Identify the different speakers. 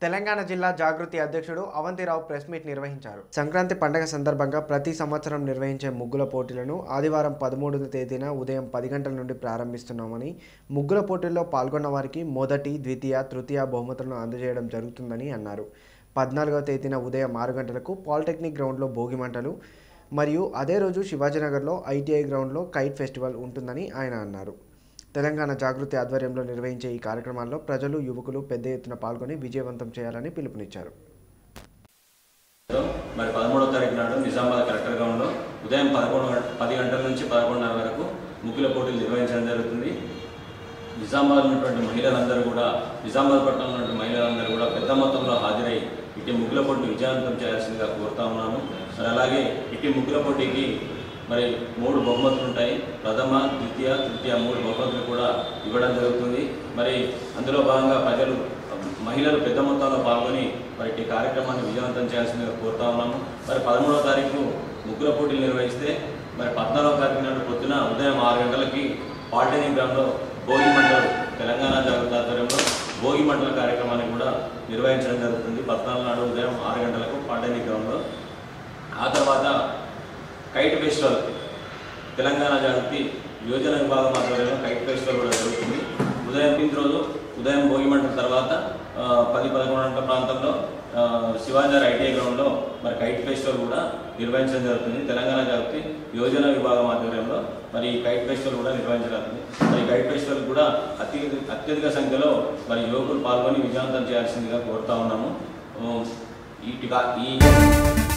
Speaker 1: తెలంగాణ జిల్లా జాగృతి అధ్యక్షుడు అవంతిరావు press meet నిర్వహించారు సంక్రాంతి పండగ సందర్భంగా ప్రతి సంవత్సరం నిర్వహించే ముగ్గుల పోటీలను ఆదివారం పదమూడవ తేదీన ఉదయం పది గంటల నుండి ప్రారంభిస్తున్నామని ముగ్గుల పోటీల్లో పాల్గొన్న వారికి మొదటి ద్వితీయ తృతీయ బహుమతులను అందజేయడం జరుగుతుందని అన్నారు పద్నాలుగవ తేదీన ఉదయం ఆరు గంటలకు పాలిటెక్నిక్ గ్రౌండ్లో భోగి మంటలు మరియు అదే రోజు శివాజీనగర్లో ఐటీఐ గ్రౌండ్లో కైట్ ఫెస్టివల్ ఉంటుందని ఆయన అన్నారు తెలంగాణ జాగృతి ఆధ్వర్యంలో నిర్వహించే ఈ కార్యక్రమాల్లో ప్రజలు యువకులు పెద్ద ఎత్తున పాల్గొని విజయవంతం చేయాలని పిలుపునిచ్చారు
Speaker 2: మరి పదమూడవ తారీఖు నాడు నిజామాబాద్ కలెక్టర్ గ్రౌండ్లో ఉదయం పదకొండు గంట- పది గంటల నుంచి పదకొండున్నర వరకు ముగ్గుల పోటీలు నిర్వహించడం జరుగుతుంది నిజామాబాద్ ఉన్నటువంటి మహిళలందరూ కూడా నిజామాబాద్ పట్టణంలో ఉన్నటువంటి మహిళలందరూ కూడా పెద్ద మొత్తంలో హాజరై ఇటు ముగ్గుల పోటీ విజయవంతం చేయాల్సిందిగా కోరుతా ఉన్నాను మరి అలాగే ఇటు ముగ్గుల పోటీకి మరి మూడు బహుమతులు ఉంటాయి ప్రథమ ద్వితీయ తృతీయ మూడు బహుమతులు కూడా ఇవ్వడం జరుగుతుంది మరి అందులో భాగంగా ప్రజలు మహిళలు పెద్ద మొత్తంలో పాల్గొని మరి ఈ కార్యక్రమాన్ని విజయవంతం చేయాల్సిందిగా కోరుతా ఉన్నాము మరి పదమూడవ తారీఖు ముగ్గుల పోటీలు నిర్వహిస్తే మరి పద్నాలుగవ తారీఖు నాడు పొద్దున ఉదయం ఆరు గంటలకి పాలిటెక్నిక్ గ్రౌండ్లో భోగి మండలు తెలంగాణ జాగృతి ఆధ్వర్యంలో భోగి మండల కార్యక్రమాన్ని కూడా నిర్వహించడం జరుగుతుంది పద్నాలుగు నాడు ఉదయం ఆరు గంటలకు పాలిటెక్నిక్ గ్రౌండ్లో ఆ తర్వాత కైట్ ఫెస్టివల్ తెలంగాణ జాగృతి యోజన విభాగం ఆధ్వర్యంలో కైట్ ఫెస్టివల్ కూడా జరుగుతుంది ఉదయం ఇంటి రోజు ఉదయం భోగి మంటల తర్వాత ఆ, పది పదకొండు గంటల ప్రాంతంలో ఆ, శివాజీ ఐటీఐ గ్రౌండ్లో మరి కైట్ ఫెస్టివల్ కూడా నిర్వహించడం జరుగుతుంది తెలంగాణ జాగృతి యోజన విభాగం ఆధ్వర్యంలో మరి ఈ కైట్ ఫెస్టివల్ కూడా నిర్వహించబడుతుంది మరి ఈ కైట్ ఫెస్టివల్ కూడా అతి అత్యధిక సంఖ్యలో మరి యువకులు పాల్గొని విజయవంతం చేయాల్సిందిగా కోరుతా ఉన్నాము ఆ, ఈ ఈ